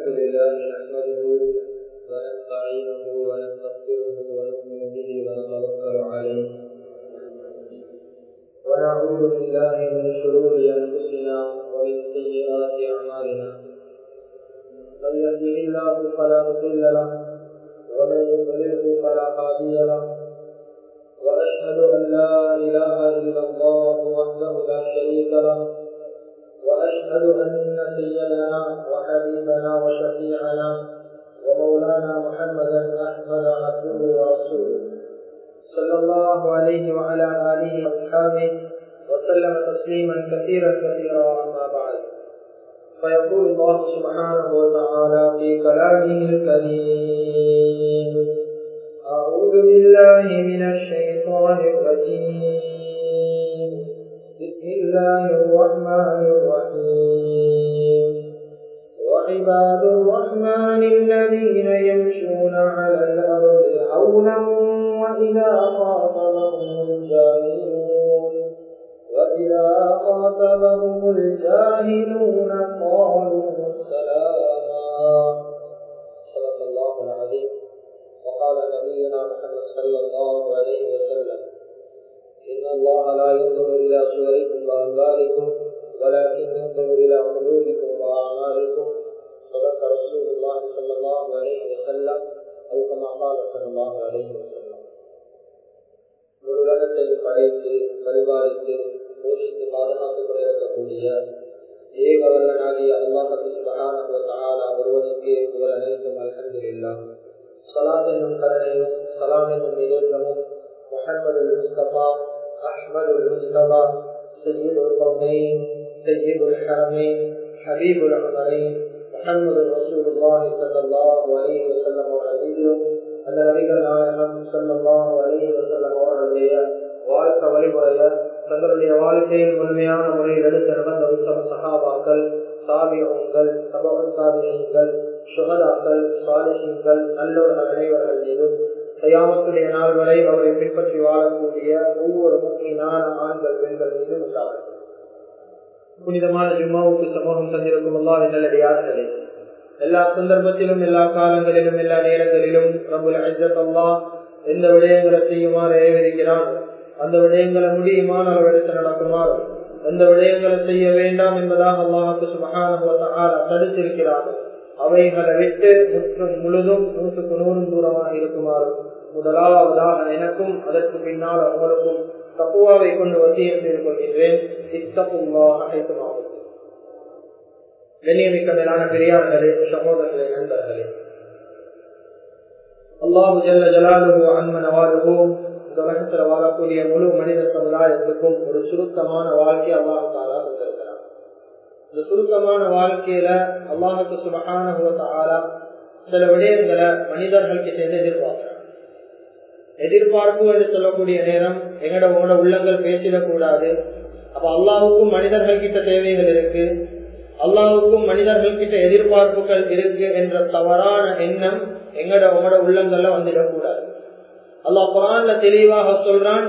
الحمد لله نحمده ونستعينه ونستغفره ونؤمن به ونتوكل عليه ونعوذ بالله من شرور انفسنا ومن سيئات اعمالنا من يهده الله فلا مضل له ومن يضلله فلا هادي له واشهد ان لا اله الا الله وحده لا شريك له واشهد ان سيدنا وحبيبنا وشفيعنا ومولانا محمدا احمد عبده ورسوله صلى الله عليه وعلى اله واصحابه وسلم تسليما كثيرا كثيرا اما بعد فيقول الله سبحانه وتعالى في كلامه الكريم اعوذ بالله من الشيطان الرجيم بسم الله الرحمن الرحيم وعباد الرحمن الذين يمشون على الأرض هونا وإذا خاطبهم الجاهلون وإذا خاطبهم الجاهلون قالوا سلاما صدق الله العظيم وقال نبينا محمد صلى الله عليه وسلم إن الله لا ينظر إلى صوركم وأموالكم ولكن ينظر إلى قلوبكم وأعمالكم صدق رسول الله صلى الله عليه وسلم أو كما قال صلى الله عليه وسلم உலகத்தையும் படைத்து பரிபாலித்து போஷித்து பாதுகாத்துக் கொண்டிருக்கக்கூடிய ஏகவல்லனாகிய அல்லாஹத்து சுபகான ஒருவனுக்கு புகழ் அனைத்தும் அல்ஹம்துலில்லா சலாத் என்னும் கருணையும் சலாம் என்னும் நிகழ்த்தமும் முஹம்மது முஸ்தபா أحمد المصطفى سيد القومين سيد الحرمين حبيب العمرين محمد رسول الله صلى الله عليه وسلم ونبيه அந்த நபிகள் நாயகம் சல்லாஹு அலஹி வசல்லம் அவர்களுடைய வாழ்க்கை வழிமுறைய தங்களுடைய வாழ்க்கையில் முழுமையான முறையில் எடுத்து நடந்த உத்தம சகாபாக்கள் சாபியங்கள் சபவன் சாதியங்கள் சுகதாக்கள் சாலிஹீங்கள் நல்லோர்கள் அனைவர்கள் மீதும் தயாமத்துடைய நாள் வரை அவரை பின்பற்றி வாழக்கூடிய ஒவ்வொரு முக்கியமான ஆண்கள் பெண்கள் மீதும் உண்டாகும் புனிதமான ஜும்மாவுக்கு சமூகம் தந்திருக்கும் அல்லா நல்லடியார்களே எல்லா சந்தர்ப்பத்திலும் எல்லா காலங்களிலும் எல்லா நேரங்களிலும் பிரபுல் அல்லா எந்த விடயங்களை செய்யுமாறு ஏவிருக்கிறான் அந்த விடயங்களை முடியுமான அளவெடுத்து நடக்குமாறு எந்த விடயங்களை செய்ய வேண்டாம் என்பதாக அல்லாஹுக்கு சுபகான தடுத்திருக்கிறார் அவைகளை விட்டு முற்றும் முழுதும் நூற்றுக்கு நூறும் தூரமாக இருக்குமாறு முதலாவதாக எனக்கும் அதற்கு பின்னால் அவங்களுக்கும் தப்புவாவை கொண்டு வசியம் செய்து கொள்கின்றேன் இத்தப்புவாக அனைத்துமாகும் கண்ணியமிக்க மேலான பெரியார்களே சகோதரர்களே நண்பர்களே அல்லாஹு ஜல்ல ஜலாலுகோ அன்மன் அவாலுகோ இந்த உலகத்தில் வாழக்கூடிய முழு மனித சமுதாயத்துக்கும் ஒரு சுருக்கமான வாழ்க்கை அல்லாஹு தாலா தந்திருக்கிறார் இந்த சுருக்கமான வாழ்க்கையில அல்லாஹுக்கு சுபகான சில விடயங்களை மனிதர்கள் கிட்ட எதிர்பார்க்கிறார் எதிர்பார்ப்பு என்று சொல்லக்கூடிய நேரம் எங்கட உங்களோட உள்ளங்கள் பேசிடக்கூடாது அப்ப அல்லாவுக்கும் மனிதர்கள் கிட்ட தேவைகள் இருக்கு அல்லாவுக்கும் மனிதர்கள் கிட்ட எதிர்பார்ப்புகள் இருக்கு என்ற தவறான எண்ணம் எங்கட உங்களோட உள்ளங்கள்ல வந்துடக்கூடாது அல்லாஹ் குரான்ல தெளிவாக சொல்றான்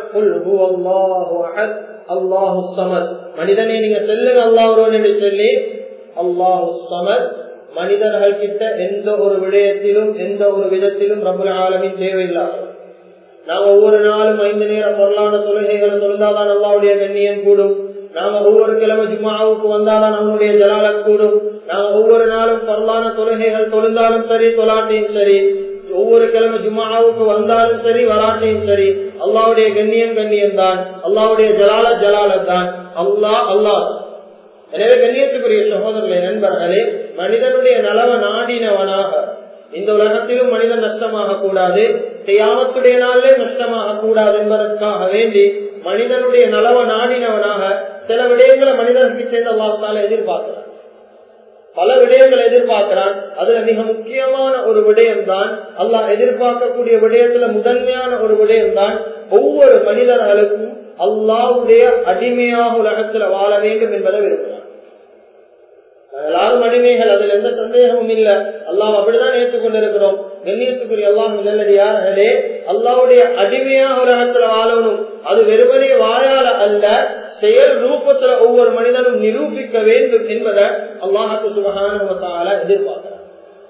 அல்லாஹு சமத் மனிதனை நீங்க செல்லுங்க அல்லாஹ் என்று சொல்லி அல்லாஹு சமத் மனிதர்கள் கிட்ட எந்த ஒரு விடயத்திலும் எந்த ஒரு விதத்திலும் ரபுல் ஆலமின் தேவையில்லாத நாங்க ஒவ்வொரு நாளும் ஐந்து நேரம் பொருளான தொழுகைகளை தொழுந்தாதான் அல்லாவுடைய கண்ணியம் கூடும் நாங்க ஒவ்வொரு கிழமை ஜும்மாவுக்கு வந்தாதான் அவனுடைய ஜலால கூடும் நாங்க ஒவ்வொரு நாளும் பொருளான தொழுகைகள் தொழுந்தாலும் சரி தொலாட்டையும் சரி ஒவ்வொரு கிழமை ஜும்மாவுக்கு வந்தாலும் சரி வராட்டையும் சரி அல்லாவுடைய கண்ணியம் கண்ணியம் தான் அல்லாவுடைய ஜலால ஜலாலம் தான் அல்லா அல்லா எனவே கண்ணியத்துக்குரிய சகோதரர்களை நண்பர்களே மனிதனுடைய நலவ நாடினவனாக இந்த உலகத்திலும் மனிதன் நஷ்டமாக கூடாது செய்யாமத்துடைய நாளிலே நஷ்டமாக கூடாது என்பதற்காக வேண்டி மனிதனுடைய நலவ நாடினவனாக சில விடயங்களை மனிதனுக்கு சேர்ந்த அல்லாஹால எதிர்பார்க்கிறான் பல விடயங்களை எதிர்பார்க்கிறான் அதுல மிக முக்கியமான ஒரு விடயம் தான் அல்லாஹ் எதிர்பார்க்கக்கூடிய விடயத்துல முதன்மையான ஒரு விடயம் தான் ஒவ்வொரு மனிதர்களுக்கும் அல்லாவுடைய அடிமையாக உலகத்துல வாழ வேண்டும் என்பதை விரும்புகிறான் எல்லாரும் அடிமைகள் அதுல எந்த சந்தேகமும் இல்ல அல்லாஹ் அப்படிதான் ஏற்றுக்கொண்டிருக்கிறோம் கண்ணியத்துக்குரிய அல்லாஹ் நல்லடியார்களே அல்லாவுடைய அடிமையாக உலகத்துல வாழணும் அது வெறுமனே வாயால அல்ல செயல் ரூபத்துல ஒவ்வொரு மனிதனும் நிரூபிக்க வேண்டும் என்பதை அல்லாஹாக்கு சுபகான எதிர்பார்க்கிறார்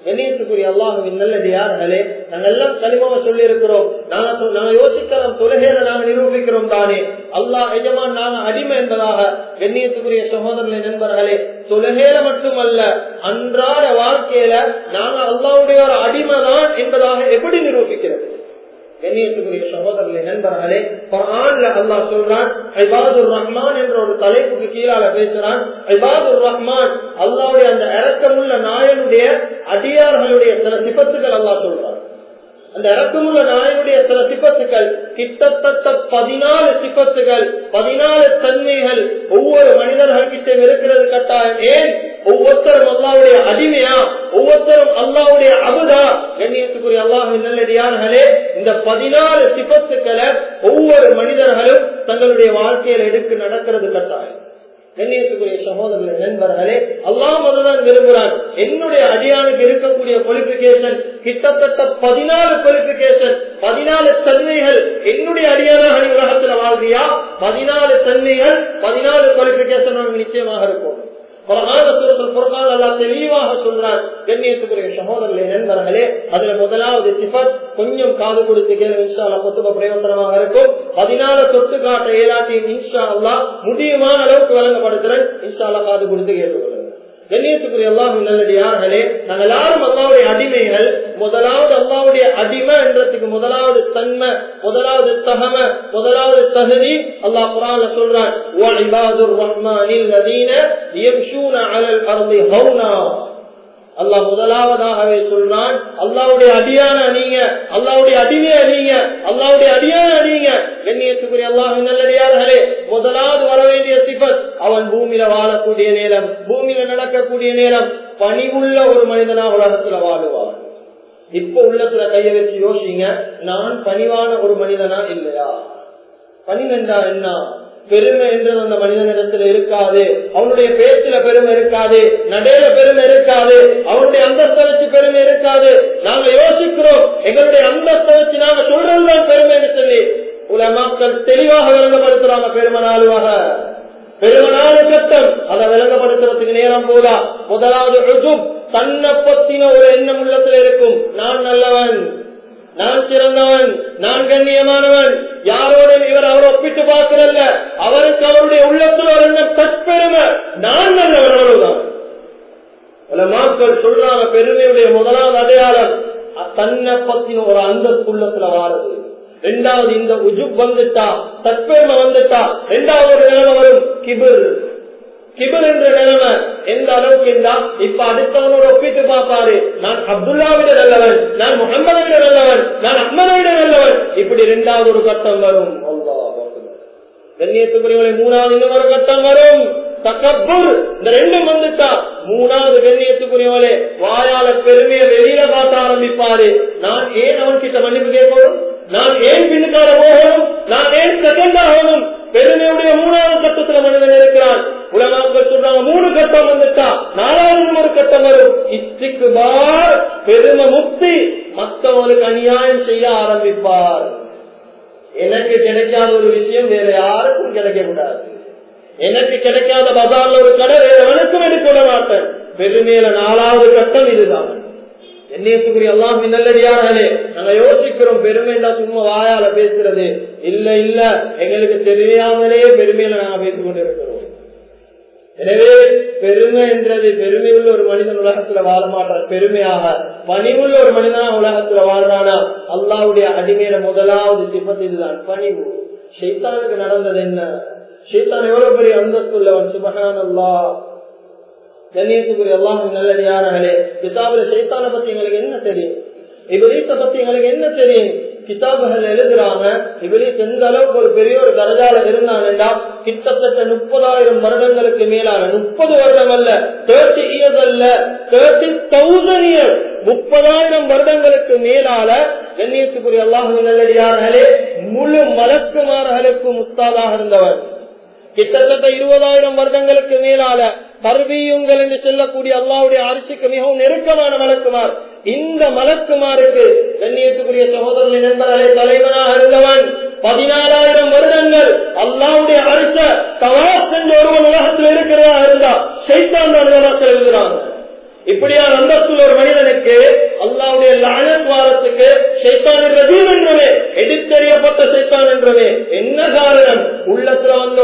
கண்ணியத்துக்குரிய அல்லாஹுவின் நல்லடியார்களே நாங்க எல்லாம் கனிமாவை சொல்லி இருக்கிறோம் நாங்க நாங்க யோசிக்கலாம் தொழுகையில நாங்க நிரூபிக்கிறோம் தானே அல்லாஹ் எஜமான் நாங்க அடிமை என்பதாக கண்ணியத்துக்குரிய சகோதரர்களை நண்பர்களே தொழுகையில மட்டுமல்ல அன்றாட வாழ்க்கையில நாங்க அல்லாவுடைய ஒரு அடிமை தான் என்பதாக எப்படி நிரூபிக்கிறது கண்ணியத்துக்குரிய சகோதரர்களே நண்பர்களே குரான்ல அல்லாஹ் சொல்றான் ஐபாதுர் ரஹ்மான் என்ற ஒரு தலைப்புக்கு கீழால பேசுறான் ஐபாதுர் ரஹ்மான் அல்லாவுடைய அந்த இறக்கமுள்ள நாயனுடைய அடியார்களுடைய சில சிபத்துகள் அல்லாஹ் சொல்றான் அந்த இறக்கமுள்ள நாயனுடைய சில சிபத்துகள் கிட்டத்தட்ட பதினாலு சிபத்துகள் பதினாலு தன்மைகள் ஒவ்வொரு மனிதர்கள் கிட்ட இருக்கிறது கட்டாயம் ஏன் ஒவ்வொருத்தரும் அல்லாவுடைய அடிமையா ஒவ்வொருத்தரும் அல்லாவுடைய அபுதா கண்ணியத்துக்குரிய அல்லாஹின் நல்லடியார்களே இந்த பதினாலு சிபத்துக்களை ஒவ்வொரு மனிதர்களும் தங்களுடைய வாழ்க்கையில எடுத்து நடக்கிறது கட்டாயம் கண்ணியத்துக்குரிய சகோதரர்களே நண்பர்களே அல்லாம் அதுதான் விரும்புகிறான் என்னுடைய அடியானுக்கு இருக்கக்கூடிய குவாலிபிகேஷன் கிட்டத்தட்ட பதினாலு குவாலிபிகேஷன் பதினாலு தன்மைகள் என்னுடைய அடியானாக நீ உலகத்துல வாழ்றியா பதினாலு தன்மைகள் பதினாலு குவாலிபிகேஷன் நமக்கு நிச்சயமாக இருக்கும் தெளிவாக சொல்றார் கண்ணியத்துக்குரிய சகோதரர்களே நண்பர்களே அதுல முதலாவது சிபத் கொஞ்சம் காது கொடுத்து கேள்வி இன்ஷா கொத்துக்க பிரயோசனமாக இருக்கும் பதினாலு தொட்டு காட்ட ஏலாட்டியும் இன்ஷா அல்லா முடியுமான அளவுக்கு வழங்கப்படுகிறேன் இன்ஷா அல்லா காது கொடுத்து கேட்டுக்கொள்ளுங்க கண்ணியத்துக்குரிய அல்லாஹு நல்லடியார்களே நாங்கள் எல்லாரும் அல்லாவுடைய அடிமைகள் முதலாவது அல்லாவுடைய அடிமை என்றதுக்கு முதலாவது தன்மை முதலாவது தகம முதலாவது தகுதி அல்லாஹ் குரான் சொல்றான் அல்லாஹ் முதலாவதாகவே சொல்றான் அல்லாவுடைய அடியான நீங்க அல்லாவுடைய அடிமைய நீங்க அல்லாவுடைய அடியான நீங்க கண்ணியத்துக்குரிய அல்லாஹ் நல்லடியார்களே முதலாவது வர வேண்டிய சிபத் அவன் பூமியில வாழக்கூடிய நேரம் பூமியில நடக்கக்கூடிய நேரம் பணிவுள்ள ஒரு மனிதனா உலகத்துல வாழுவான் இப்ப உள்ளத்துல கைய வச்சு யோசிங்க நான் பணிவான ஒரு மனிதனா இல்லையா பணிவென்றா என்ன பெருமை என்றது அந்த மனிதனிடத்துல இருக்காது அவனுடைய பேச்சுல பெருமை இருக்காது நடையில பெருமை இருக்காது அவனுடைய அந்தஸ்தை வச்சு பெருமை இருக்காது நாங்க யோசிக்கிறோம் எங்களுடைய அந்தஸ்தை வச்சு நாங்க சொல்றதுதான் பெருமைன்னு சொல்லி உலமாக்கள் தெளிவாக விளங்கப்படுத்துறாங்க பெருமை நாளுவாக பெருமனால கட்டம் அதை விளங்கப்படுத்துறதுக்கு நேரம் போதா முதலாவது தன்னை பத்தின ஒரு எண்ணம் உள்ளத்துல இருக்கும் நான் நல்லவன் நான் சிறந்தவன் நான் கண்ணியமானவன் யாரோடும் இவர் அவர் ஒப்பிட்டு பார்க்கிறல்ல அவருக்கு அவருடைய உள்ளத்தில் ஒரு எண்ணம் தற்பெருமை நான் நல்லவன் அவ்வளவுதான் பல மாக்கள் சொல்றாங்க பெருமையுடைய முதலாவது அடையாளம் தன்னை பத்தின ஒரு அந்தஸ்து உள்ளத்துல வாரது ரெண்டாவது இந்த உஜுப் வந்துட்டா தற்பெருமை வந்துட்டா ரெண்டாவது ஒரு நிலைமை வரும் கிபிர் கிபர் என்ற நிலைமை எந்த அளவுக்கு இருந்தா இப்ப அடுத்தவனோட ஒப்பிட்டு பார்ப்பாரு நான் அப்துல்லாவிட நல்லவன் நான் முகமதை விட நல்லவன் நான் அஹ்மதை விட நல்லவன் இப்படி இரண்டாவது ஒரு கட்டம் வரும் கண்ணியத்துக்குரியவளை மூணாவது இன்னும் ஒரு கட்டம் வரும் தக்கப்பூர் இந்த ரெண்டும் வந்துட்டா மூணாவது கண்ணியத்துக்குரியவளே வாயால பெருமையை வெளியில பார்த்த ஆரம்பிப்பாரு நான் ஏன் அவன் கிட்ட மன்னிப்பு கேட்கணும் நான் ஏன் பின்னுக்கார போகணும் நான் ஏன் செகண்ட் ஆகணும் பெருமையுடைய மூணாவது கட்டத்துல மனிதன் இருக்கிறான் உலகாக்கள் சொல்றாங்க மூணு கட்டம் வந்துட்டா நாலாவது ஒரு கட்டம் வரும் இச்சிக்கு பார் பெருமை முக்தி மற்றவங்களுக்கு அநியாயம் செய்ய ஆரம்பிப்பார் எனக்கு கிடைக்காத ஒரு விஷயம் வேற யாருக்கும் கிடைக்க கூடாது எனக்கு கிடைக்காத பசார்ல ஒரு கடை வேற எவனுக்கும் எடுக்க மாட்டேன் பெருமையில நாலாவது கட்டம் இதுதான் என்னையத்துக்குரிய எல்லாம் நல்லடியார்களே நாங்க யோசிக்கிறோம் பெருமைண்டா சும்மா வாயால பேசுறது இல்ல இல்ல எங்களுக்கு தெரியாமலே பெருமையில நாங்க பேசிக் கொண்டு இருக்கிறோம் எனவே பெருமை என்றது பெருமை உள்ள ஒரு மனிதன் உலகத்துல வாழ மாட்டான் பெருமையாக பணிவுள்ள ஒரு மனிதனா உலகத்துல வாழ்றானா அல்லாவுடைய அடிமையில முதலாவது சிப்பத்து இதுதான் பணிவு ஷைத்தானுக்கு நடந்தது என்ன ஷைத்தான் எவ்வளவு பெரிய அந்தஸ்துள்ளவன் சுபகான் அல்லா கண்ணியத்துக்குரிய எல்லாம் நல்லடியார்களே கிதாபுல சைத்தான பத்தி எங்களுக்கு என்ன தெரியும் இவரீத்த பத்தி எங்களுக்கு என்ன தெரியும் கிதாபுகள் எழுதுறாங்க இவரீத் எந்த அளவுக்கு ஒரு பெரிய ஒரு தரஜால இருந்தாங்கடா கிட்டத்தட்ட முப்பதாயிரம் வருடங்களுக்கு மேலான முப்பது வருடம் அல்ல தேர்ட்டி இயர்ஸ் அல்ல தேர்ட்டி தௌசண்ட் இயர்ஸ் முப்பதாயிரம் வருடங்களுக்கு மேலால கண்ணியத்துக்குரிய அல்லாஹு நல்லடியார்களே முழு மலக்குமார்களுக்கும் முஸ்தாதாக இருந்தவர் கிட்டத்தட்ட இருபதாயிரம் வருடங்களுக்கு மேலால தர்வீயுங்கள் என்று சொல்லக்கூடிய அல்லாவுடைய அரிசிக்கு மிகவும் நெருக்கமான மலக்குமார் இந்த மலக்குமாருக்கு கண்ணியத்துக்குரிய சகோதரர்களை நண்பர்களே தலைவனாக இருந்தவன் பதினாலாயிரம் வருடங்கள் அல்லாவுடைய அரிச தவா செஞ்ச ஒருவன் உலகத்தில் இருக்கிறதா இருந்தா சைத்தான் தான் உலகத்தில் எழுதுறாங்க இப்படியான அந்தஸ்துள்ள ஒரு மனிதனுக்கு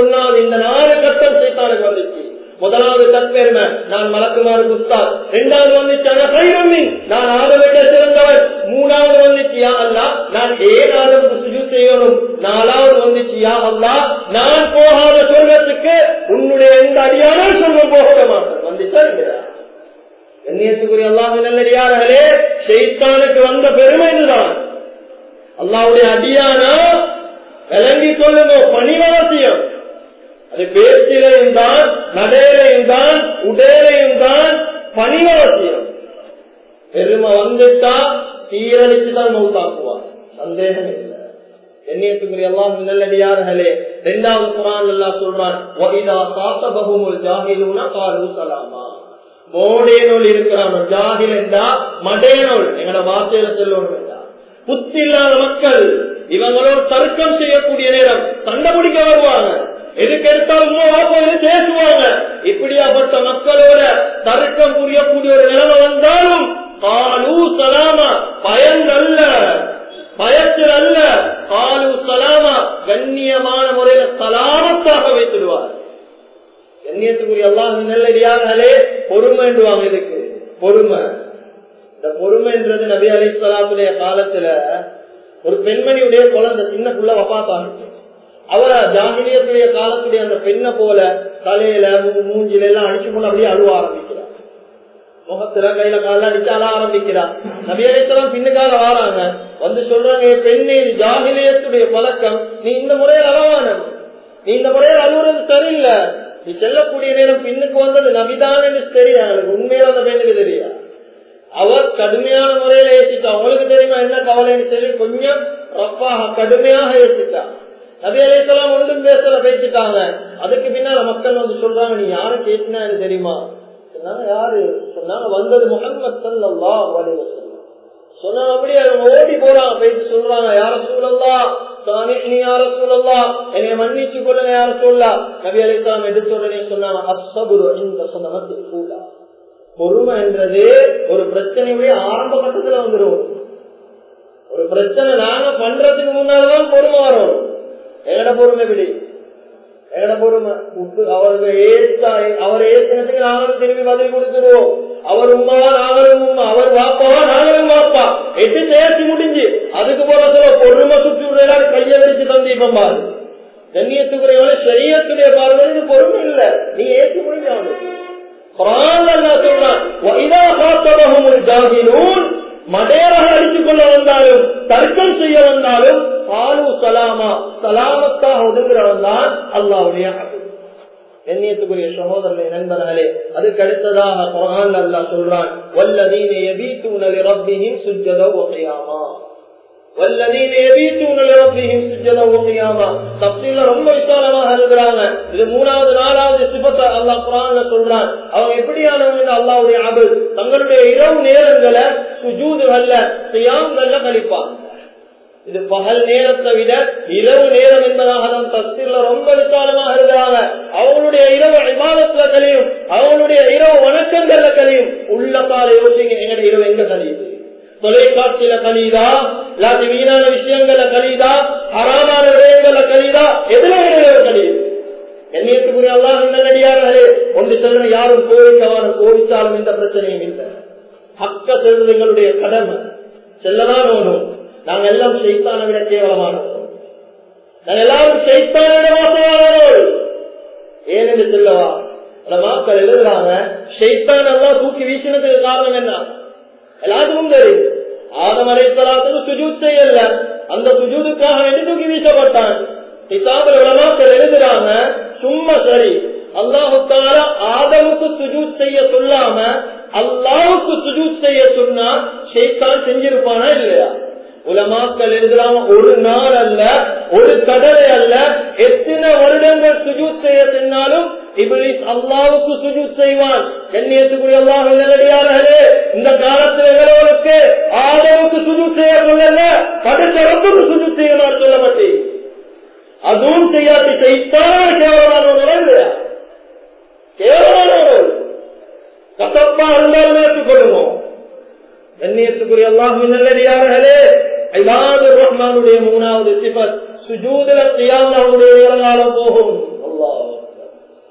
ஒன்னாவது இந்த நாலு கட்டம் சைத்தானுக்கு வந்துச்சு முதலாவது தற்பெருமை நான் மலக்குமாறு குஸ்தான் இரண்டாவது வந்துச்சு நான் ஆதவிட சிறந்தவன் மூணாவது வந்துச்சு யா அல்லா நான் ஏன் ஆதவுக்கு சுஜு செய்யணும் நாலாவது வந்துச்சு யா அல்லா நான் போகாத சொர்க்கத்துக்கு உன்னுடைய எந்த அடியானால் சொல்லம் போக மாட்டேன் வந்துச்சா இல்லையா கண்ணியத்துக்குரிய அல்லாஹ் நல்லடியார்களே ஷெய்தானுக்கு வந்த பெருமை இதுதான் அல்லாவுடைய அடியானா விளங்கி கொள்ளுங்க பணிவாசியம் அது பேச்சிலையும் தான் நடையிலையும் தான் உடையிலையும் தான் பணிவாசியம் பெருமை வந்துட்டா சீரழிச்சு தான் மௌத்தாக்குவார் சந்தேகம் இல்லை கண்ணியத்துக்குரிய எல்லாம் நல்லடியார்களே இரண்டாவது குரான் எல்லாம் சொல்றான் வகிதா சாத்தபகுமுல் ஜாகிலூனா காலு சலாமா மோடேனோல் இருக்கிறான் ஜாகில் என்றா மடேனோல் எங்களோட வார்த்தையில சொல்லணும் என்றா புத்தி இல்லாத மக்கள் இவங்களோட தர்க்கம் செய்யக்கூடிய நேரம் சண்டை பிடிக்க வருவாங்க எதுக்கு எடுத்தாலும் பேசுவாங்க இப்படியாப்பட்ட மக்களோட தர்க்கம் புரியக்கூடிய ஒரு நிலைமை வந்தாலும் காலு சலாமா பயந்தல்ல பயத்தில் அல்ல காலு சலாமா கண்ணியமான முறையில சலாமத்தாக வைத்துடுவார் கண்ணியத்துக்குரிய எல்லாம் நல்லடியார்களே பொறுமைண்டுவாங்க இதுக்கு பொறுமை இந்த பொறுமைன்றது நபி அலி சலாத்துடைய காலத்துல ஒரு பெண்மணியுடைய குழந்தை சின்ன புள்ள வப்பாத்தாங்க அவர ஜாகிரியத்துடைய காலத்துடைய அந்த பெண்ணை போல தலையில மூஞ்சில எல்லாம் அடிச்சு கொண்டு அப்படியே அழுவ ஆரம்பிக்கிறார் முகத்துல கையில கால அடிச்சு அழ ஆரம்பிக்கிறார் நபி அலிசலாம் பின்னுக்காக வாராங்க வந்து சொல்றாங்க பெண்ணே ஜாகிலியத்துடைய பழக்கம் நீ இந்த முறையில் அழவான நீ இந்த முறையில் அழுவுறது சரியில்லை நீ செல்லக்கூடிய நேரம் பின்னுக்கு வந்தது நபிதான் என்று தெரியும் எனக்கு உண்மையில அந்த பெண்ணுக்கு தெரியும் அவர் கடுமையான முறையில ஏசிட்டா அவங்களுக்கு தெரியுமா என்ன கவலைன்னு சொல்லி கொஞ்சம் ரப்பாக கடுமையாக ஏசிட்டா நபி அலைசலாம் ஒன்றும் பேசல பேசிட்டாங்க அதுக்கு பின்னால மக்கள் வந்து சொல்றாங்க நீ யாரு பேசினா எனக்கு தெரியுமா சொன்னாங்க யாரு சொன்னாங்க வந்தது முகமது சல்லா சொன்னாங்க அப்படியே ஓடி போறாங்க பேசி சொல்றாங்க யார சூழல்லா சாமி யார சூழல்லா என்னை மன்னிச்சு கொள்ளுங்க யார சொல்லலாம் நபி அலைசலாம் எடுத்த உடனே சொன்னாங்க அசபுரு இந்த சொன்னமத்து சூழா பொறுமை என்றது ஒரு பிரச்சனையுடைய ஆரம்ப கட்டத்துல வந்துடும் ஒரு பிரச்சனை நாங்க பண்றதுக்கு முன்னாலதான் பொறுமை வரும் எங்கட பொறுமை எப்படி எங்கட பொறுமை அவருக்கு ஏத்தா அவர் ஏத்தினத்துக்கு நாங்களும் திரும்பி பதில் கொடுத்துருவோம் அவர் உமாவா நாங்களும் உமா அவர் வாப்பாவா நாங்களும் வாப்பா எட்டு சேர்த்து முடிஞ்சு அதுக்கு போறதுல பொறுமை சுற்றி விடுறாரு கையை வச்சு தந்தீபம் பாரு கண்ணியத்துக்குறையோட சரியத்துடைய பார்வை இது பொறுமை இல்ல நீ ஏற்றி முடிஞ்ச அவனுக்கு மடேராக அடித்துக் கொள்ள வந்தாலும் தர்க்கம் செய்ய வந்தாலும் பாலு சலாமா சலாமத்தாக ஒதுங்குறவன் தான் அல்லாவுடைய எண்ணியத்துக்குரிய சகோதரனை நண்பர்களே அதுக்கு அடுத்ததாக குரான் அல்லா சொல்றான் வல்லதீன எபீத்தூன ரப்பிஹிம் சுஜ்ஜதோ ஒகையாமா வல்லதீன எபீத்தூன ரப்பிஹிம் சுஜ்ஜதோ ஒகையாமா தப்சீல ரொம்ப விசாலமாக இருக்கிறாங்க இது மூணாவது நாலாவது சிபத்தை அல்லாஹ் குரான்ல சொல்றான் அவங்க எப்படியானவங்க அல்லாவுடைய அபல் தங்களுடைய இரவு நேரங்களை சுஜூதுகள்ல சியாம்கள்ல கழிப்பாங்க இது பகல் நேரத்தை விட இரவு நேரம் என்பதாக தான் தஸ்தில ரொம்ப விசாலமாக இருக்கிறாங்க அவங்களுடைய இரவு விவாதத்துல கழியும் அவங்களுடைய இரவு வணக்கங்கள்ல கழியும் உள்ளத்தால யோசிங்க எங்கட இரவு எங்க கழியுது தொலைக்காட்சியில கழியுதா இல்லாத வீணான விஷயங்கள்ல கழியுதா அறாமான விடயங்கள்ல கழியுதா எதுல இரவு கழியுது என்னையத்துக்குரிய அல்லாஹ் நல்லடியார்களே ஒன்று சொல்ல யாரும் கோவிக்கவான கோவிச்சாலும் எந்த பிரச்சனையும் இல்லை ஹக்க செல்வது எங்களுடைய கடமை செல்லதான் வேணும் நாங்க எல்லாம் செய்தான விட கேவலமானவர்கள் நாங்க எல்லாரும் செய்தான விட மோசமானவர்கள் ஏன் என்று சொல்லவா மக்கள் எழுதுறாங்க செய்தான் எல்லாம் தூக்கி வீசினதுக்கு காரணம் என்ன எல்லாத்துக்கும் தெரியும் ஆதம் அலைத்தலாத்துக்கு சுஜூத் செய்யல அந்த சுஜூதுக்காக வேண்டி தூக்கி வீசப்பட்டான் கிதாபில் உலமாக்கள் எழுதுறாங்க சும்மா சரி அல்லாஹுத்தால ஆதமுக்கு சுஜூத் செய்ய சொல்லாம அல்லாவுக்கு சுஜூத் செய்ய சொன்னா ஷெய்தான் செஞ்சிருப்பானா இல்லையா உலமாக்கள் எழுதுறாங்க ஒரு நாள் அல்ல ஒரு கடலை அல்ல எத்தனை வருடங்கள் சுஜூத் செய்ய சென்னாலும் இபிலிஸ் அல்லாவுக்கு சுஜூத் செய்வான் கண்ணியத்துக்குரிய அல்லாஹ் நல்லடியார்களே இந்த காலத்தில் எங்களோருக்கு ஆதவுக்கு சுஜூத் செய்ய சொல்லல கடுத்தரப்புக்கு சுஜூத் செய்யணும் சொல்லப்பட்டு அதுவும் செய்யாத செய்தான கேவலமானவர்கள் இல்லையா கேவலமானவர்கள் கசப்பா இருந்தாலும் ஏற்றுக்கொள்ளுவோம் கண்ணியத்துக்குரிய அல்லாஹின் நல்லடியார்களே ஐலாது ரஹ்மானுடைய மூணாவது சிபத் சுஜூதில கியாமாவுடைய காலம் போகும்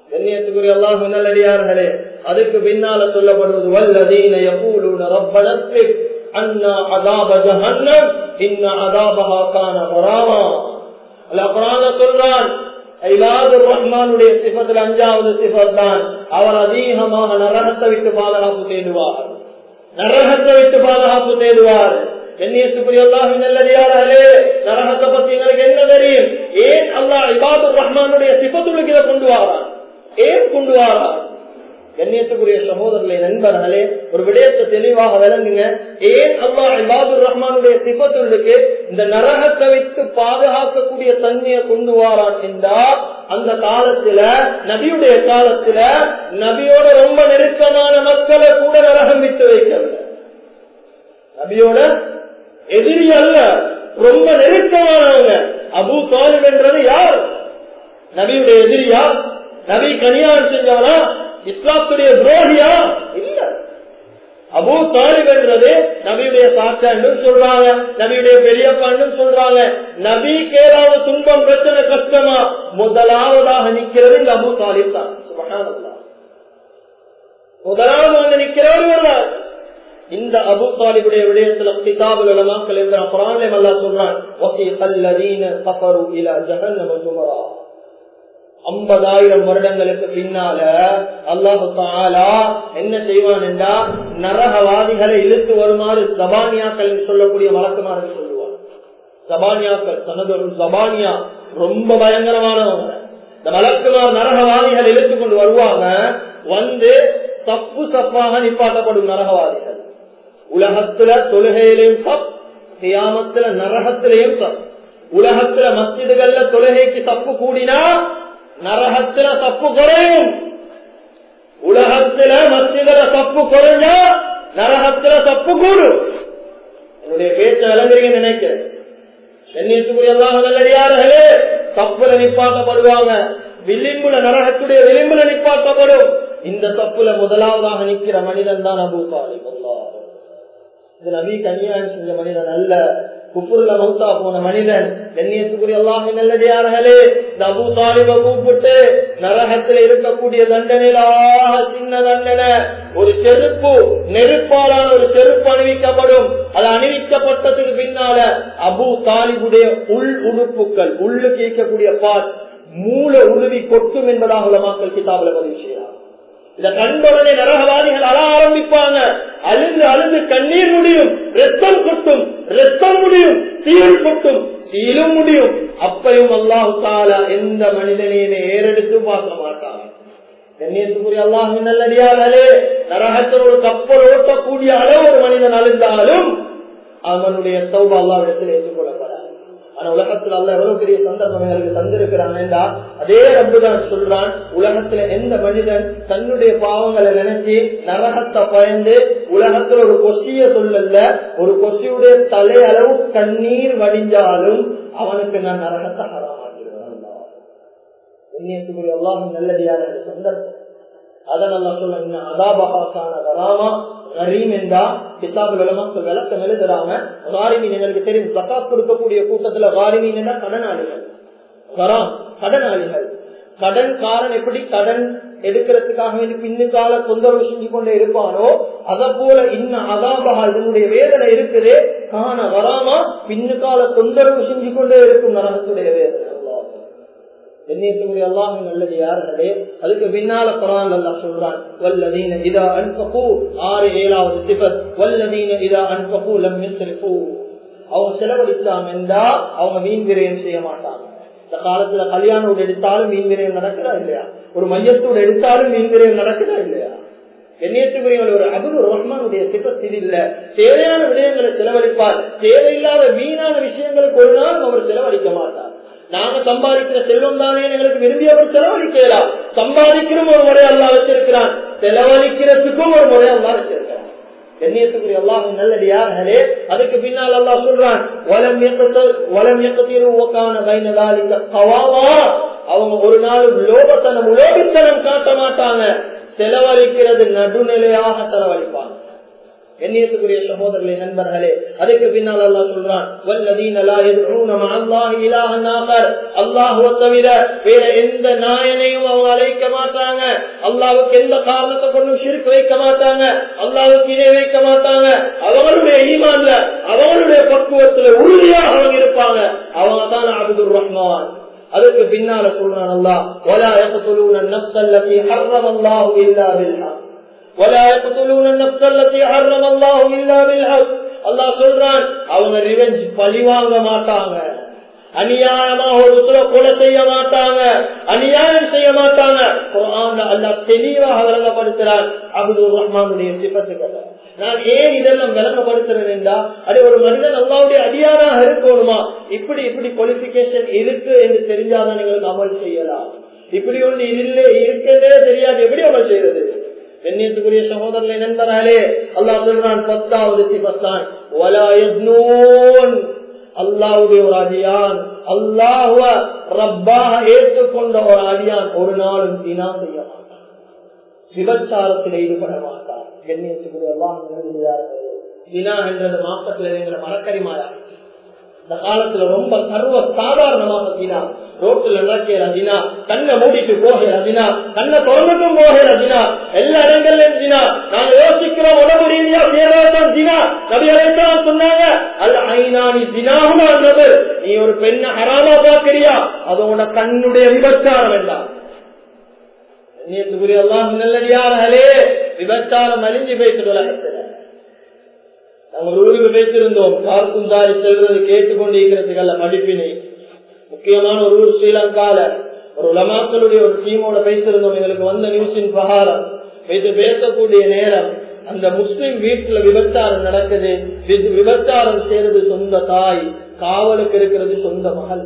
கண்ணியத்துக்குரிய அல்லாஹ் நல்லடியார்களே அதுக்கு பின்னால சொல்லப்படுவது வல்லதீன யகூலுன ரப்பன ஸ்ரிப் அன்னா அதாப ஜஹன்னம் இன்ன அதாபஹா கான ஹராமா அல்லாஹ் குர்ஆன்ல சொல்றான் ஐலாதுர் ரஹ்மானுடைய சிஃபத்தில் அஞ்சாவது சிஃபத் தான் அவர் அதிகமாக நரகத்தை விட்டு பாதுகாப்பு தேடுவார் நரகத்தை விட்டு பாதுகாப்பு தேடுவார் கண்ணியத்துக்குரிய அல்லாஹ் நல்லடியார்களே நரகத்தை பத்தி எங்களுக்கு என்ன தெரியும் ஏன் அல்லாஹ் இபாதுர் ரஹ்மானுடைய சிஃபத்துள்ளுக்கு இதை கொண்டு வாரான் ஏன் கொண்டு வாரான் கண்ணியத்துக்குரிய சகோதரர்களே நண்பர்களே ஒரு விடயத்தை தெளிவாக விளங்குங்க ஏன் அல்லா இபாதுர் ரஹ்மானுடைய சிபத்துள்ளுக்கு இந்த நரகத்தை வைத்து பாதுகாக்கக்கூடிய தன்மையை கொண்டு வாரான் என்றால் அந்த காலத்துல நபியுடைய காலத்துல நபியோட ரொம்ப நெருக்கமான மக்களை கூட நரகம் விட்டு வைக்கல நபியோட எதிரி அல்ல ரொம்ப நெருக்கமானவங்க அபு தாலிப் என்றது யார் நபியுடைய எதிரியா நபி கனியான் செஞ்சவனா இஸ்லாத்துடைய துரோகியா இல்ல அபு தாலிப் என்றது நபியுடைய சாட்சான்னு சொல்றாங்க நபியுடைய பெரியப்பான்னு சொல்றாங்க நபி ஏதாவது துன்பம் பிரச்சனை கஷ்டமா முதலாவதாக நிக்கிறது இந்த அபு தாலிப் தான் சுபஹானல்லாஹ் முதலாவது வந்து நிக்கிறவர் தான் இந்த அபு தாலிபுடைய விடயத்துல கிதாபுல் உலமாக்கள் இருக்கிற குரான்ல அல்லா சொல்றான் வஸீகல்லதீன கஃபரு இலா ஜஹன்னம ஜுமரா ஐம்பதாயிரம் வருடங்களுக்கு பின்னால அல்லாஹு தாலா என்ன செய்வான் என்றா நரகவாதிகளை இழுத்து வருமாறு ஜபானியாக்கள் சொல்லக்கூடிய வழக்கமாக சொல்லுவான் ஜபானியாக்கள் தனது ஒரு ஜபானியா ரொம்ப பயங்கரமானவங்க இந்த வழக்குமார் நரகவாதிகள் இழுத்து கொண்டு வருவாங்க வந்து தப்பு சப்பாக நிப்பாட்டப்படும் நரகவாதிகள் உலகத்துல தொழுகையிலையும் சப் கியாமத்துல நரகத்திலையும் சப் உலகத்துல மஸ்ஜிதுகள்ல தொழுகைக்கு தப்பு கூடினா நரகத்துல தப்பு குறையும் உலகத்துல மஸ்ஜிதுல தப்பு குறைஞ்சா நரகத்துல தப்பு கூடும் என்னுடைய பேச்ச விளங்குறீங்க நினைக்கிறேன் சென்னியத்துக்குரிய எல்லாம் நல்லடியார்களே தப்புல நிப்பாட்டப்படுவாங்க விளிம்புல நரகத்துடைய விளிம்புல நிப்பாட்டப்படும் இந்த தப்புல முதலாவதாக நிக்கிற மனிதன் தான் அபு சாலிம் இது நபி கன்னியான் செஞ்ச மனிதன் அல்ல குப்புருல மௌத்தா போன மனிதன் கண்ணியத்துக்குரிய அல்லாஹ் நல்லடியார்களே இந்த அபு தாலிப கூப்பிட்டு நரகத்தில் இருக்கக்கூடிய தண்டனையிலாக சின்ன தண்டனை ஒரு செருப்பு நெருப்பாலான ஒரு செருப்பு அணிவிக்கப்படும் அது அணிவிக்கப்பட்டதுக்கு பின்னால அபு தாலிபுடைய உள் உடுப்புகள் உள்ளுக்கு இருக்கக்கூடிய பால் மூல உருவி கொட்டும் என்பதாக உள்ள மக்கள் கிதாபில் பதிவு செய்யலாம் இத கண்டவுடனே நரகவாதிகள் அழ ஆரம்பிப்பாங்க அழுது அழுது கண்ணீர் முடியும் ரத்தம் கொட்டும் ரத்தம் முடியும் சீல் கொட்டும் சீலும் முடியும் அப்பையும் அல்லாஹு தாலா எந்த மனிதனையுமே ஏறெடுத்து பார்க்க மாட்டாங்க கண்ணியத்துக்குரிய அல்லாஹ் நல்லடியார்களே நரகத்தில் ஒரு கப்பல் ஓட்டக்கூடிய அளவு ஒரு மனிதன் அழுந்தாலும் அவனுடைய சௌபா அல்லாவிடத்தில் ஏற்றுக்கொள்ளப்படாது ஆனா உலகத்துல அல்ல எவ்வளவு பெரிய சந்தர்ப்பம் எங்களுக்கு தந்திருக்கிறான்டா அதே ரப்புதான் சொல்றான் உலகத்துல எந்த மனிதன் தன்னுடைய பாவங்களை நினைச்சு நரகத்தை பயந்து உலகத்துல ஒரு கொசிய சொல்லல ஒரு கொசியுடைய தலையளவு கண்ணீர் வடிஞ்சாலும் அவனுக்கு நான் நரகத்தை ஹராமாக்கிறேன் எண்ணியத்துக்குரிய எல்லாரும் நல்லடியான சந்தர்ப்பம் அதை நல்லா சொல்ல அதாபகாசான வராமா கரீம் என்றா கிதாபு விளமக்கள் விளக்கம் எழுதுறாங்க காரிமீன் எங்களுக்கு தெரியும் ஜக்காத் கொடுக்கக்கூடிய கூட்டத்துல காரிமீன் என்றா கடனாளிகள் வராம் கடனாளிகள் கடன் காரன் எப்படி கடன் எடுக்கிறதுக்காக வேண்டி பின்னுக்கால தொந்தரவு செஞ்சு கொண்டே இருப்பானோ அத போல இன்னும் அதாபகா இதனுடைய வேதனை இருக்குது காண வராமா பின்னுக்கால தொந்தரவு செஞ்சு கொண்டே இருக்கும் நரகத்துடைய வேதனை கண்ணியத்துக்குரிய அல்லாஹ் நல்லது யார்களே அதுக்கு பின்னால குரான் அல்லா சொல்றான் வல்லதீன இதா அன்பகு ஆறு ஏழாவது சிபத் வல்லதீன இதா அன்பகு லம் யுஸ்ரிஃபு அவங்க செலவழிச்சாங்க என்றா அவங்க மீன் விரயம் செய்ய மாட்டாங்க இந்த காலத்துல கல்யாணம் எடுத்தாலும் மீன் விரயம் நடக்குதா இல்லையா ஒரு மையத்தோடு எடுத்தாலும் மீன் விரயம் நடக்குதா இல்லையா கண்ணியத்துக்குரியவர்கள் ஒரு அபுரு ரஹ்மானுடைய சிபத் இது இல்ல தேவையான விடயங்களை செலவழிப்பார் தேவையில்லாத வீணான விஷயங்களுக்கு ஒரு நாள் அவர் செலவழிக்க மாட்டார் நாங்க சம்பாதிக்கிற செல்வம் தானே எங்களுக்கு விரும்பியவர் செலவழிக்கலாம் சம்பாதிக்கிறோம் ஒரு முறை அல்லா வச்சிருக்கிறான் செலவழிக்கிறதுக்கும் ஒரு முறை அல்லா வச்சிருக்கிறான் கண்ணியத்துக்குரிய அல்லாஹ் நல்லடியார்களே அதுக்கு பின்னால் அல்லா சொல்றான் வலம் வலம் இயக்கத்திற்கான கைனதால் இந்த கவாவா அவங்க ஒரு நாள் லோபத்தனம் உலோபித்தனம் காட்ட மாட்டாங்க செலவழிக்கிறது நடுநிலையாக செலவழிப்பாங்க எண்ணியத்துக்குரிய சகோதரர்களே நண்பர்களே அதுக்கு பின்னால் அல்லா சொல்றான் அல்லாஹுவ தவிர வேற எந்த நாயனையும் அவங்க அழைக்க மாட்டாங்க அல்லாவுக்கு எந்த காரணத்தை கொண்டும் சிரிப்பு வைக்க மாட்டாங்க அல்லாவுக்கு இணை வைக்க மாட்டாங்க அவங்களுடைய ஈமான்ல அவங்களுடைய பக்குவத்துல உறுதியாக அவங்க இருப்பாங்க அவங்க தான் அப்துல் ரஹ்மான் அதுக்கு பின்னால சொல்றான் அல்லா ولا يقتلون النفس التي حرم الله الا بالحق ولا يقتلون النفس التي حرم الله الا بالحق அல்லாஹ் சொல்றான் அவங்க ரிவெஞ்ச் பழி வாங்க மாட்டாங்க அநியாயமா ஒருத்தர கொலை செய்ய மாட்டாங்க அநியாயம் செய்ய மாட்டாங்க அல்லா தெளிவாக விளங்கப்படுத்துறான் அப்துல் ரஹ்மானுடைய சிபத்துக்களை நான் ஏன் இதெல்லாம் விளங்கப்படுத்துறேன் என்றா அது ஒரு மனிதன் அல்லாவுடைய அடியாராக இருக்கணுமா இப்படி இப்படி குவாலிபிகேஷன் இருக்கு என்று தெரிஞ்சாதான் எங்களுக்கு அமல் செய்யலாம் இப்படி ஒன்று இல்லை இருக்கதே தெரியாது எப்படி அமல் செய்யறது கண்ணியத்துக்குரிய சகோதரனை நண்பராலே அல்லாஹ் சொல்றான் பத்தாவது சிபத்தான் அல்லாவுடைய ஒரு அடியான் அல்லாஹுவ ரப்பாக ஏற்றுக்கொண்ட ஒரு அடியான் ஒரு நாளும் தினா செய்ய மாட்டான் விபச்சாரத்தில் ஈடுபட மாட்டார் கண்ணியத்துக்குரிய எல்லாம் தினா என்றது மாசத்துல எங்களை மரக்கரிமாயா இந்த காலத்துல ரொம்ப சர்வ சாதாரணமாக தினா ரோட்டுல நடக்கிற தினா கண்ணை மூடிட்டு போகிற தினா கண்ணை திறந்துட்டும் போகிற தினா எல்லா இடங்கள்லயும் தினா நாங்க யோசிக்கிறோம் உடம்பு ரீதியா சேரதான் தினா நபி அழைத்தான் சொன்னாங்க அல்ல ஐநானி தினாகுமான்றது நீ ஒரு பெண்ணை ஹராமா பாக்குறியா அதோட கண்ணுடைய விபச்சாரம் வேண்டாம் நேற்றுக்குரிய எல்லாம் நல்லடியார்களே விபச்சாரம் அழிஞ்சு போயிட்டு உலகத்துல நாங்கள் ஊருக்கு பேசியிருந்தோம் பார்க்கும் தாரி செல்வது கேட்டுக்கொண்டிருக்கிறதுக்கல்ல மடிப்பினை முக்கியமான ஒரு ஊர் ஸ்ரீலங்கால ஒரு உலமாக்களுடைய ஒரு டீமோட பேசியிருந்தோம் எங்களுக்கு வந்த நியூஸின் பிரகாரம் பேசி பேசக்கூடிய நேரம் அந்த முஸ்லிம் வீட்டுல விபச்சாரம் நடக்குது விபச்சாரம் செய்யறது சொந்த தாய் காவலுக்கு இருக்கிறது சொந்த மகள்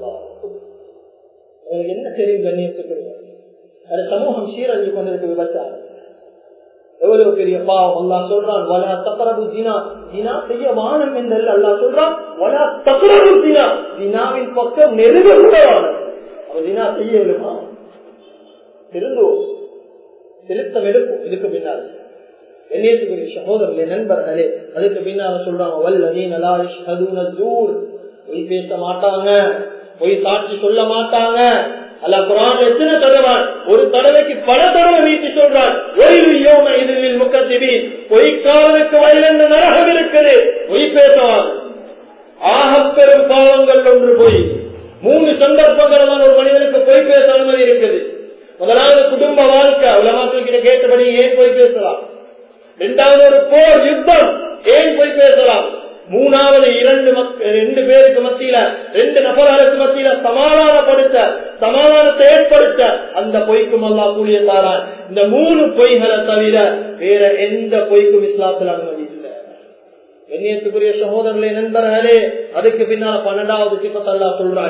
என்ன தெரியும் கண்ணியத்துக்கு அது சமூகம் சீரழிஞ்சு கொண்டிருக்கு விபச்சாரம் எவ்வளவு பெரிய பாவம் அல்லா சொல்றான் வலா தக்கரபு தினா தினா செய்ய வானம் என்று அல்லா சொல்றான் வலா தக்கரபு தினா தினாவின் பக்கம் நெருங்க கூட வானம் அவன் தினா செய்ய விடுமா திருந்துவோம் செலுத்தம் எடுப்போம் இதுக்கு பின்னால் எண்ணியத்துக்குரிய சகோதரர்களே நண்பர்களே அதுக்கு பின்னால சொல்றாங்க வல்லதீன் அலாஷூர் பொய் பேச மாட்டாங்க பொய் சாட்சி சொல்ல மாட்டாங்க அல்ல குரான் எத்தனை தடவை ஒரு தடவைக்கு பல தடவை வீட்டு சொல்றான் ஒயிலு யோம இதில் முக்கத்திவி பொய்க்காரனுக்கு வயலென்ற நரகம் இருக்குது பொய் பேசுவான் ஆகப்பெரும் பாவங்கள் ஒன்று போய் மூணு சந்தர்ப்பங்கள் ஒரு மனிதனுக்கு பொய் பேச அனுமதி இருக்குது முதலாவது குடும்ப வாழ்க்கை உலகத்தில் கிட்ட கேட்டபடி ஏன் போய் பேசலாம் இரண்டாவது ஒரு போர் யுத்தம் ஏன் போய் பேசலாம் மூணாவது இரண்டு ரெண்டு பேருக்கு மத்தியில ரெண்டு நபர்களுக்கு மத்தியில சமாதானப்படுத்த சமாதானத்தை ஏற்படுத்த அந்த பொய்க்கும் அல்லா கூலிய தாரான் இந்த மூணு பொய்களை தவிர வேற எந்த பொய்க்கும் இஸ்லாத்தில் அனுமதி இல்லை கண்ணியத்துக்குரிய சகோதரர்களே நண்பர்களே அதுக்கு பின்னால பன்னெண்டாவது சிப்பத்தல்லா சொல்றான்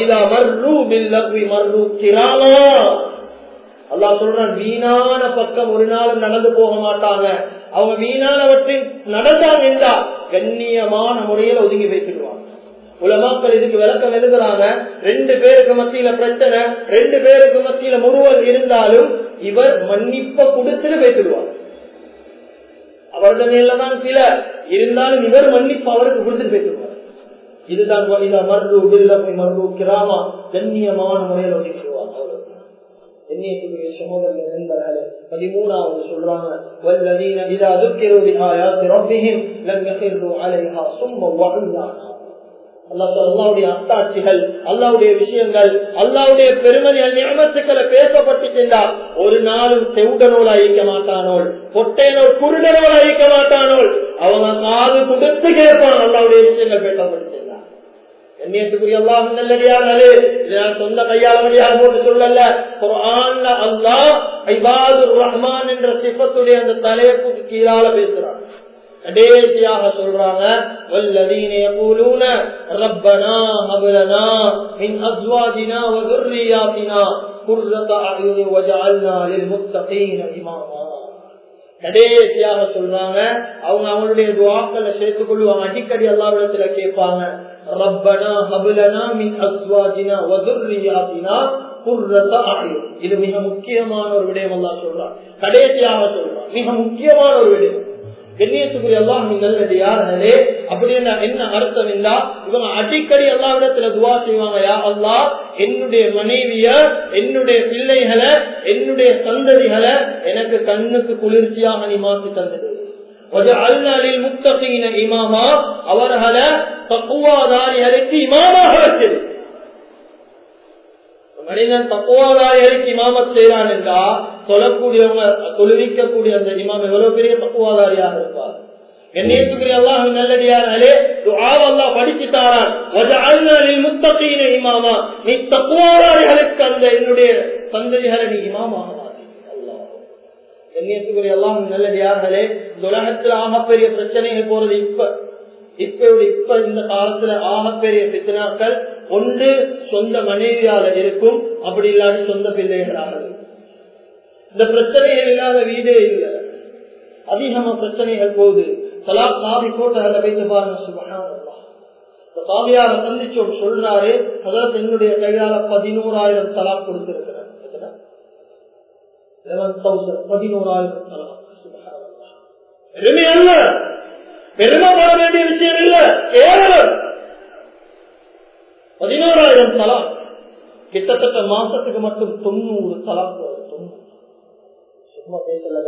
அல்லா சொல்றான் வீணான பக்கம் ஒரு நாளும் நடந்து போக மாட்டாங்க அவங்க வீணானவற்றை நடந்தாங்க என்றா கண்ணியமான முறையில் ஒதுங்கி வைத்துடுவாங்க உலமாக்கள் இதுக்கு விளக்கம் எழுதுறாங்க ரெண்டு பேருக்கு மத்தியில பிரச்சனை ரெண்டு பேருக்கு மத்தியில முருவல் இருந்தாலும் இவர் மன்னிப்ப கொடுத்துட்டு வைத்துடுவாங்க அவரது மேலதான் சில இருந்தாலும் இவர் மன்னிப்பு அவருக்கு கொடுத்துட்டு போயிட்டுருவார் இதுதான் மர்ரு மர்ரு கிராமா கண்ணியமான முறையில் ஒதுக்கிடுவாங்க எண்ணியத்துக்குரிய சகோதரர்கள் நண்பர்களே பதிமூணாவது சொல்றாங்க والذين إذا ذكروا بآيات ربهم لم يخروا عليها صما وعميانا அல்லாவுடைய அத்தாட்சிகள் அல்லாவுடைய விஷயங்கள் அல்லாவுடைய பெருமதி நியமத்துக்களை பேசப்பட்டுச்சுண்டா ஒரு நாளும் செவுடனோல் அழிக்க மாட்டானோள் பொட்டையனோள் குருடனோல் அழிக்க மாட்டானோள் அவங்க காது கொடுத்து கேட்பான் அல்லாவுடைய விஷயங்கள் பேசப்பட்டுச்சுண்டா கண்ணியத்துக்குரிய அல்லாஹ் நல்லடியார்களே சொந்த கையாளவடியார் போட்டு சொல்லல குரான்ல அல்லாஹ் ஐபாதுர் ரஹ்மான் என்ற சிப்பத்துடைய அந்த தலைப்புக்கு கீழால பேசுறான் கடைசியாக சொல்றாங்க والذين يقولون ربنا هب لنا من ازواجنا وذرياتنا قرة اعين واجعلنا للمتقين اماما கடைசியாக சொல்றாங்க அவங்க அவங்களுடைய துவாக்களை சேர்த்துக் கொள்வாங்க அடிக்கடி எல்லாவிடத்துல கேட்பாங்க ரப்பனா ஹபுலனா மின் அஸ்வாஜினா வதுர்ரியாத்தினா குர்ரத ஆயுள் இது மிக முக்கியமான ஒரு விடயம் எல்லாம் சொல்றான் கடைசியாக சொல்றான் மிக முக்கியமான ஒரு விடயம் கண்ணியத்துக்குரிய அல்லாஹ் நல்லது யார்களே அப்படின்னா என்ன அர்த்தம் இல்லா இவங்க அடிக்கடி எல்லா இடத்துல துவா செய்வாங்க யா அல்லாஹ் என்னுடைய மனைவிய என்னுடைய பிள்ளைகளை என்னுடைய சந்ததிகளை எனக்கு கண்ணுக்கு குளிர்ச்சியாக நீ மாற்றி தந்தது முத்தகீன இமாமா அவர்களை தப்புவாதாரிகளுக்கு இமாமாக வச்சது மனிதன் தப்புவாதாரிகளுக்கு இமாமத் செய்யறான் என்றா சொல்லக்கூடியவங்க தொழுவிக்கக்கூடிய அந்த இமாம் எவ்வளவு பெரிய தப்புவாதாரியாக இருப்பார் கண்ணியத்துக்குரிய அல்லாஹ் நல்லடியார்களே துஆவ் அல்லாஹ் படிச்சு தாரான் வஜஅல்னா லில் முத்தகீன இமாமா நீ தக்வாதாரிகளுக்கு அந்த என்னுடைய சந்ததிகளை நீ இமாமாக அல்லாஹ் கண்ணியத்துக்குரிய அல்லாஹ் நல்லடியார்களே இந்த உலகத்துல ஆகப்பெரிய பிரச்சனைகள் போறது இப்ப இப்ப இப்ப இந்த காலத்துல ஆகப்பெரிய பித்தனாக்கள் ஒன்று சொந்த மனைவியால இருக்கும் அப்படி இல்லாத சொந்த பிள்ளைகளாக இந்த பிரச்சனைகள் இல்லாத வீடே இல்லை அதிகமா பிரச்சனைகள் போகுது தலா காவி கோட்டைகளை வைத்து பாருங்க சுபகான காவியார சந்திச்சோம் சொல்றாரு அதற்கு என்னுடைய கையால பதினோராயிரம் தலா கொடுத்திருக்கிறார் பதினோராயிரம் தலா பெருமை அல்ல பெருமைப்பட வேண்டிய விஷயம் இல்ல கேவலம் பதினோராயிரம் தலா கிட்டத்தட்ட மாசத்துக்கு மட்டும் தொண்ணூறு தலா தொண்ணூறு சும்மா பேசல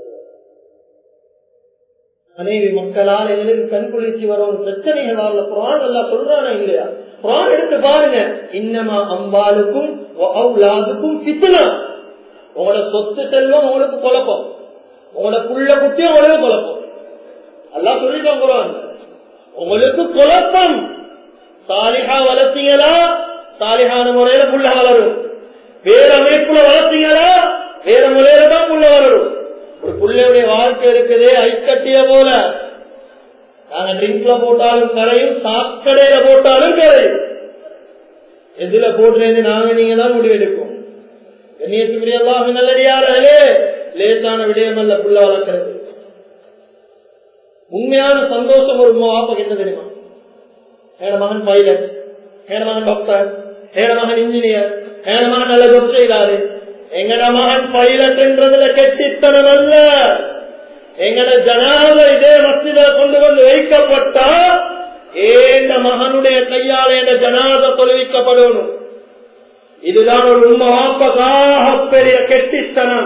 மனைவி மக்களால் எங்களுக்கு கண் குளிர்ச்சி வரும் பிரச்சனைகள் வரல குரான் எல்லாம் சொல்றானா இல்லையா குரான் எடுத்து பாருங்க இன்னமா அம்பாளுக்கும் அவுலாதுக்கும் சித்தனா உங்களோட சொத்து செல்வம் உங்களுக்கு குழப்பம் உங்களோட புள்ள குட்டியும் உங்களுக்கு குழப்பம் எல்லாம் சொல்லிட்டோம் குரான் உங்களுக்கு குழப்பம் சாலிஹா வளர்த்தீங்களா சாலிஹான முறையில புள்ள வளரும் வேற அமைப்புல வளர்த்தீங்களா வேற முறையில தான் புள்ள வளரும் ஒரு பிள்ளையுடைய வாழ்க்கை இருக்குதே ஐக்கட்டிய போல நாங்க ட்ரிங்க்ல போட்டாலும் கரையும் சாக்கடையில போட்டாலும் கரையும் எதுல போட்டுறது நாங்க நீங்க தான் முடிவெடுக்கும் கண்ணியத்துக்குரிய எல்லாம் நல்லடியாரே லேசான விடயம் அல்ல புள்ள வளர்க்கிறது உண்மையான சந்தோஷம் ஒரு வாப்பக்கு என்ன தெரியுமா என மகன் பைலட் என மகன் டாக்டர் என மகன் இன்ஜினியர் என மகன் நல்ல ஜொப் செய்தாரு எங்கட மகன் பைலட்ன்றதுல கெட்டித்தனம் அல்ல எங்கட ஜனாத இதே மசித கொண்டு வந்து வைக்கப்பட்டா ஏண்ட மகனுடைய கையால் என்ற ஜனாத தொழுவிக்கப்படணும் இதுதான் ஒரு உண்மாப்பதாக பெரிய கெட்டித்தனம்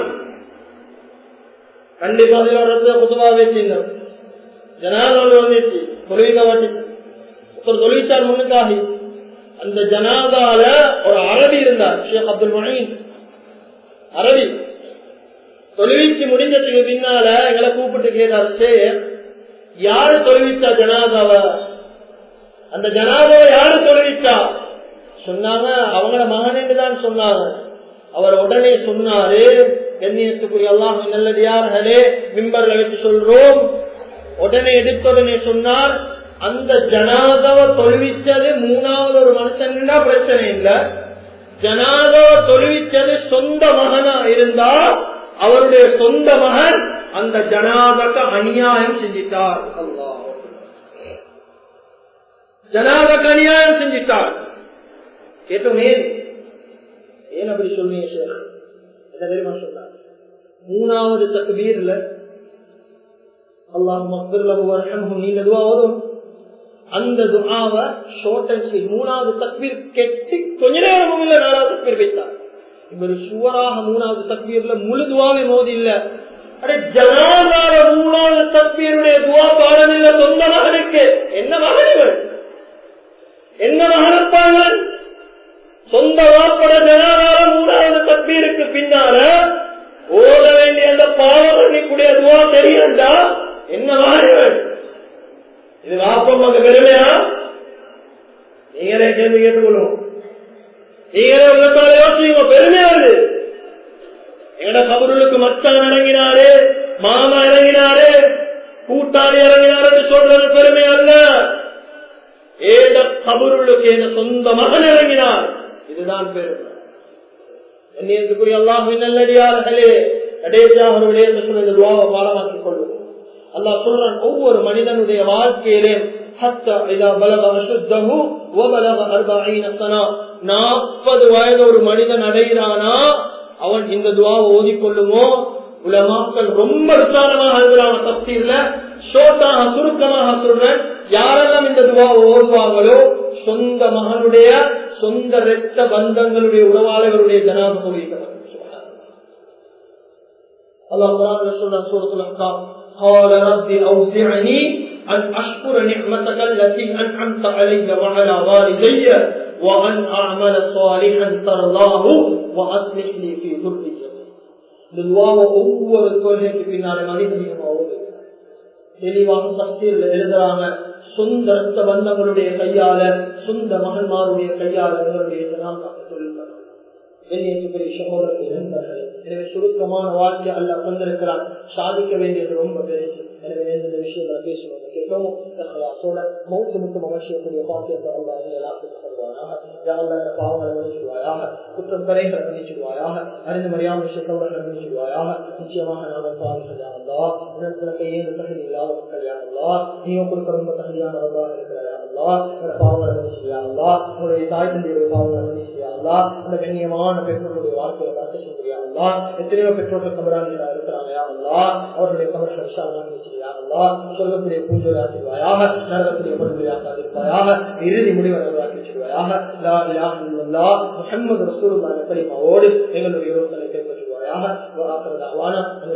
கண்டிப்பா புதுவா வச்சிருந்தோம் ஜனாதோடு வந்துச்சு தொழுவிக்கப்பட்டு ஒருத்தர் தொழிற்சார் முன்னுக்காகி அந்த ஜனாதால ஒரு அரபி இருந்தார் ஷேக் அப்துல் மஹீன் அரபி தொழுவிச்சு முடிஞ்சதுக்கு பின்னால எங்களை கூப்பிட்டு கேட்டார் சே யாரு தொழுவிச்சா ஜனாதாவ அந்த ஜனாதாவை யாரு தொழுவிச்சா சொன்னாங்க அவங்கள மகன் தான் சொன்னாங்க அவர் உடனே சொன்னாரு கண்ணியத்துக்குரிய எல்லாம் நல்லது யார்களே மிம்பர்ல வச்சு சொல்றோம் உடனே எடுத்த உடனே சொன்னார் அந்த ஜனாதாவை தொழுவிச்சது மூணாவது ஒரு மனுஷன்னா பிரச்சனை இல்லை ஜனாதோ தொழுவிச்சது சொந்த மகனா இருந்தா அவருடைய சொந்த மகன் அந்த ஜனாதக்கு அநியாயம் செஞ்சிட்டார் ஜனாதக்கு அநியாயம் செஞ்சிட்டார் கேட்டோம் ஏன் ஏன் அப்படி சொல்றீங்க சார் என்ன தெரியுமா சொன்னார் மூணாவது தக்பீர்ல அல்லாஹ் மக்கள் நீங்க துவா வரும் அந்த துஆவை ஷார்ட் அண்ட் ஸ்வீட் மூணாவது தக்பீர் கெட்டி கொஞ்ச நேரமும் இல்ல நாலாவது தக்பீர் வைத்தார் இவர் சுவராக மூணாவது தக்பீர்ல முழு துவாவே மோதி இல்ல அடே ஜனாதார மூணாவது தக்பீருடைய துவா பாடம் இல்ல சொந்த மகனுக்கு என்ன மகன் இவன் என்ன மகன் இருப்பாங்க சொந்த வாப்பட ஜனாதார மூணாவது தக்பீருக்கு பின்னால ஓட வேண்டிய அந்த பாவம் பண்ணிக்கூடிய துவா தெரியண்டா என்ன மகன் இவன் இது வாப்பம் அங்க பெருமையா நீங்களே கேள்வி கேட்டுக்கொள்ளும் நீங்களே உங்களால யோசிங்க பெருமையா அது எங்கட கபருளுக்கு மச்சான் இறங்கினாரு மாமா இறங்கினாரு கூட்டாளி இறங்கினாரு சொல்றது பெருமை அல்ல ஏத கபருளுக்கு என் சொந்த மகன் இறங்கினார் இதுதான் பெருமை என்னையத்துக்குரிய அல்லாஹ் நல்லடியார்களே கடைசியாக ஒரு விடயத்தை சொன்ன துவாவை பாடமாக்கிக் கொள்வோம் அல்லாஹ் சொல்றான் ஒவ்வொரு மனிதனுடைய வாழ்க்கையிலே நாற்பது வயது ஒரு மனிதன் அடைகிறானா அவன் இந்த துவாவை ஓதிக்கொள்ளுமோ உலமாக்கள் ரொம்ப விசாலமாக எழுதுறாங்க தப்சீர்ல ஷோட்டாக சுருக்கமாக சொல்றேன் யாரெல்லாம் இந்த துவாவை ஓடுவாங்களோ சொந்த மகனுடைய சொந்த இரத்த பந்தங்களுடைய உறவாளர்களுடைய ஜனாத போகிறார்கள் الله قرآن رسول سورة الأحقاف قال رب أوسعني أن أشكر نعمتك التي أنعمت علي وعلى والدي وأن أعمل صالحا ترضاه وأصلح لي في ذريتي துவாவை ஒவ்வொரு தொழிலுக்கு பின்னாலே மனிதனியமா ஓடுது தெளிவாக சஸ்தியில் எழுதுறாங்க சொந்த ரத்த பந்தங்களுடைய கையால சொந்த மகன்மாருடைய கையால எங்களுடைய சொல்லிருக்கிறாங்க வெளியேற்றக்கூடிய சகோதரர்கள் நண்பர்கள் எனவே சுருக்கமான வாழ்க்கை அல்ல கொண்டிருக்கிறான் சாதிக்க வேண்டியது ரொம்ப பெருசு எனவே இந்த விஷயங்களை பேசுவது கேட்கவும் இஹ்லாஸோட மௌத்து முட்டும் அவசியக்கூடிய பாக்கியத்தை அல்லா எங்கள் எல்லாத்துக்கும் தருவாயாக யாழ்லா இந்த பாவங்களை மன்னிச்சுடுவாயாக குற்றம் கரைகளை மன்னிச்சுடுவாயாக அறிந்து மறியாமல் விஷயத்தவர்களை மன்னிச்சுடுவாயாக நிச்சயமாக நாங்கள் பாவிகள் யாழ்லா உனக்கு கையேந்து தகுதி இல்லாத மக்கள் யாழ்லா நீயும் கொடுக்க ரொம்ப தகுதியானவர்களாக இருக்கிறார் யாழ்லா இந்த பாவங்களை மன்னிச்சுடியாங்களா உங்களுடைய தாய் தந்தையுடைய பாவங்களை மன்னிச்சுடியாங்களா இந்த கண்ணியமான பெற்றோர்களுடைய வாழ்க்கையை பார்க்க சொல்றியாங்களா எத்தனையோ பெற்றோர்கள் கபராளிகளா இருக்கிறாங்க யாழ்லா அவர்களுடைய கபர்களை விஷாலமாக மன்னிச்சுடியாங்களா சொல்லக்கூடிய பூஜை ஆக்கிடுவாயாக நடக்கக்கூடிய பொருள்களை ஆக்காதிருப்பாயாக இறுதி முடிவை நல்லதாக்கி வச்சிருவாயாக லா இலாஹ இல்லல்லாஹ் முஹம்மது ரசூலுல்லாஹ் கலிமாவோடு எங்களுடைய யோசனை கைப்பற்றுவாயாக